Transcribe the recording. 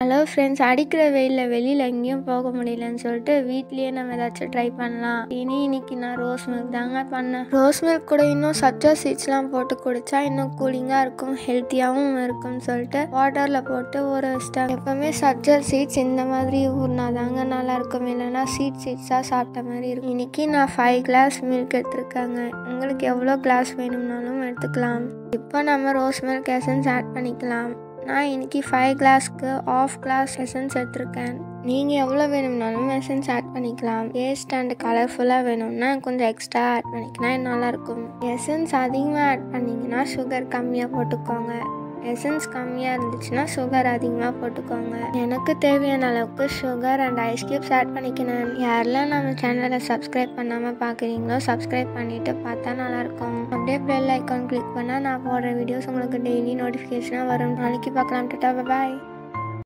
hello friends அடிக்கிற வெயிலில் வெளியில் எங்கேயும் போக முடியலன்னு சொல்லிட்டு வீட்லேயே நம்ம ஏதாச்சும் ட்ரை பண்ணலாம் இனி இன்னைக்கு நான் ரோஸ் மில்க் தாங்க பண்ணேன் ரோஸ் மில்க் கூட இன்னும் சச்சா சீட்ஸ்லாம் போட்டு குடிச்சா இன்னும் கூலிங்காக இருக்கும் ஹெல்த்தியாகவும் இருக்கும்னு சொல்லிட்டு வாட்டரில் போட்டு ஊற வச்சிட்டேன் எப்போவுமே சச்சா சீட்ஸ் இந்த மாதிரி ஊறினா தாங்க நல்லா இருக்கும் இல்லைன்னா சீட் சீட்ஸாக சாப்பிட்ட மாதிரி இருக்கும் இன்னைக்கு நான் ஃபைவ் கிளாஸ் மில்க் எடுத்திருக்காங்க உங்களுக்கு எவ்வளோ கிளாஸ் வேணும்னாலும் எடுத்துக்கலாம் இப்போ நம்ம ரோஸ் மில்க் எசன்ஸ் ஆட் பண்ணிக்கலாம் நான் இன்னைக்கு ஃபைவ் கிளாஸ்க்கு ஆஃப் கிளாஸ் எசன்ஸ் எடுத்திருக்கேன் நீங்கள் எவ்வளோ வேணும்னாலும் எசன்ஸ் ஆட் பண்ணிக்கலாம் டேஸ்ட் அண்ட் கலர்ஃபுல்லாக வேணும்னா கொஞ்சம் எக்ஸ்ட்ரா ஆட் பண்ணிக்கலாம் நல்லாயிருக்கும் எசன்ஸ் அதிகமாக ஆட் பண்ணிங்கன்னா சுகர் கம்மியாக போட்டுக்கோங்க எசன்ஸ் கம்மியாக இருந்துச்சுன்னா சுகர் அதிகமாக போட்டுக்கோங்க எனக்கு தேவையான அளவுக்கு sugar and ice cubes add பண்ணிக்கணும் யாரெல்லாம் நம்ம சேனலை சப்ஸ்கிரைப் பண்ணாமல் பார்க்குறீங்களோ சப்ஸ்கிரைப் பண்ணிவிட்டு பார்த்தா நல்லாயிருக்கும் அப்படியே பெல் ஐக்கான் கிளிக் பண்ணால் நான் போடுற வீடியோஸ் உங்களுக்கு டெய்லி நோட்டிஃபிகேஷனாக வரும் நாளைக்கு பார்க்கலாம் டாட்டா பாய்